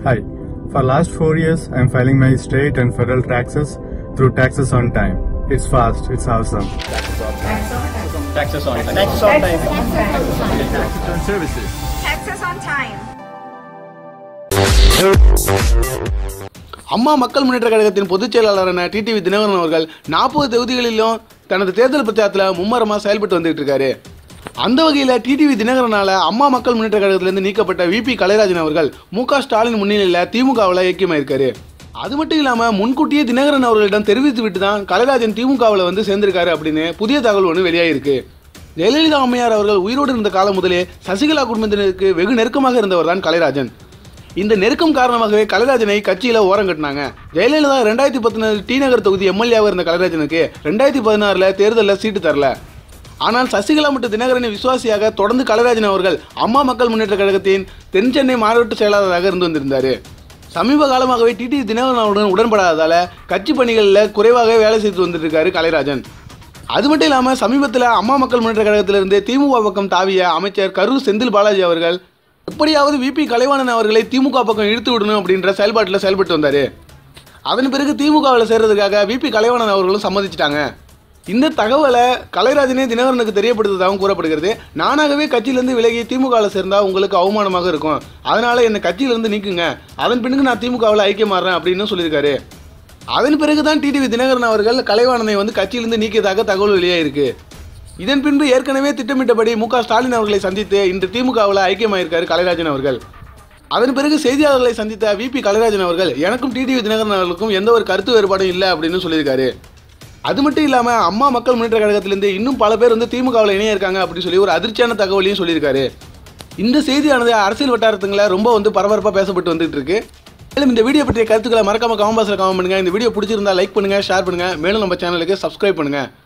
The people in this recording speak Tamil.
Hi. For last four years, I'm filing my state and federal taxes through Taxes on Time. It's fast. It's awesome. Taxes on time. Taxes on time. Taxes on services. Taxes on time. அம்மா மக்கள் முன்னேற்ற கழகத்தின் பொதுச் செயலாளரான டிடிவி தினகரன் அவர்கள் நாற்பது தொகுதிகளிலும் தனது தேர்தல் பிரச்சாரத்தில் மும்மரமாக செயல்பட்டு வந்துட்டு இருக்காரு அந்த வகையில் டிடிவி தினகரனால அம்மா மக்கள் முன்னேற்ற கழகத்திலிருந்து நீக்கப்பட்ட விபி கலைராஜன் அவர்கள் மு க ஸ்டாலின் முன்னிலையில் திமுகவில் ஐக்கியமாயிருக்காரு அது மட்டும் இல்லாமல் முன்கூட்டியே தினகரன் அவர்களிடம் தெரிவித்து விட்டு தான் கலைராஜன் திமுகவில் வந்து சேர்ந்திருக்காரு அப்படின்னு புதிய தகவல் ஒன்று வெளியாகிருக்கு ஜெயலலிதா அம்மையார் அவர்கள் உயிரோடு இருந்த காலம் முதலே சசிகலா குடும்பத்தினருக்கு வெகு நெருக்கமாக இருந்தவர் தான் கலைராஜன் இந்த நெருக்கம் காரணமாகவே கலைராஜனை கட்சியில ஓரம் கட்டினாங்க ஜெயலலிதா ரெண்டாயிரத்தி பத்தினாறு டி நகர் தொகுதி எம்எல்ஏவாக இருந்த கலைராஜனுக்கு ரெண்டாயிரத்தி பதினாறுல தேர்தலில் சீட்டு தரல ஆனால் சசிகலா மற்றும் தினகரனை விசுவாசியாக தொடர்ந்து கலைராஜன் அவர்கள் அம்மா மக்கள் முன்னேற்ற கழகத்தின் தென் சென்னை மாவட்ட செயலாளராக இருந்து வந்திருந்தாரு சமீப காலமாகவே டிடி தினகரன் அவருடன் உடன்படாததால கட்சி பணிகளில் குறைவாகவே வேலை செய்து வந்துட்டு இருக்காரு கலைராஜன் அது மட்டும் இல்லாமல் சமீபத்தில் அம்மா மக்கள் முன்னேற்ற கழகத்திலிருந்து திமுக பக்கம் தாவிய அமைச்சர் கரூர் செந்தில் பாலாஜி அவர்கள் எப்படியாவது விபி கலைவாணன் அவர்களை திமுக பக்கம் இழுத்து விடணும் அப்படின்ற செயல்பாட்டில் செயல்பட்டு வந்தார் அதன் பிறகு திமுகவில் சேர்றதுக்காக விபி கலைவாணன் அவர்களும் சம்மதிச்சிட்டாங்க இந்த தகவலை கலைராஜனே தினகரனுக்கு தெரியப்படுத்ததாகவும் கூறப்படுகிறது நானாகவே கட்சியிலேருந்து விலகி திமுகவில் சேர்ந்தால் உங்களுக்கு அவமானமாக இருக்கும் அதனால் என்னை கட்சியிலேருந்து நீக்குங்க அதன் பின்னுக்கு நான் திமுகவில் ஐக்கியமாறேன் அப்படின்னு சொல்லியிருக்காரு அதன் பிறகுதான் டிடிவி தினகரன் அவர்கள் கலைவாணனை வந்து கட்சியிலிருந்து நீக்கியதாக தகவல் வெளியாயிருக்கு இதன் பின்பு ஏற்கனவே திட்டமிட்டபடி மு க ஸ்டாலின் அவர்களை சந்தித்து இன்று திமுகவில் ஐக்கியமாயிருக்காரு கலைராஜன் அவர்கள் அதன் பிறகு செய்தியாளர்களை சந்தித்த விபி கலைராஜன் அவர்கள் எனக்கும் டிடிவி தினகரன் அவர்களுக்கும் எந்த ஒரு கருத்து வேறுபாடும் இல்லை அப்படின்னு சொல்லியிருக்காரு அது மட்டும் இல்லாமல் அம்மா மக்கள் முன்னேற்ற கழகத்திலிருந்து இன்னும் பல பேர் வந்து திமுகவில் இணைய இருக்காங்க அப்படின்னு சொல்லி ஒரு அதிர்ச்சியான தகவலையும் சொல்லியிருக்காரு இந்த செய்தியானது அரசியல் வட்டாரத்துங்களை ரொம்ப வந்து பரபரப்பாக பேசப்பட்டு வந்துட்டு இருக்கு மேலும் இந்த வீடியோ பற்றிய கருத்துக்களை மறக்காம கமெண்ட் பாக்ஸில் கமெண்ட் பண்ணுங்க இந்த வீடியோ பிடிச்சிருந்தா லைக் பண்ணுங்க ஷேர் பண்ணுங்க மேலும் நம்ம சேனலுக்கு சப்ஸ்கிரைப் பண்ணுங்க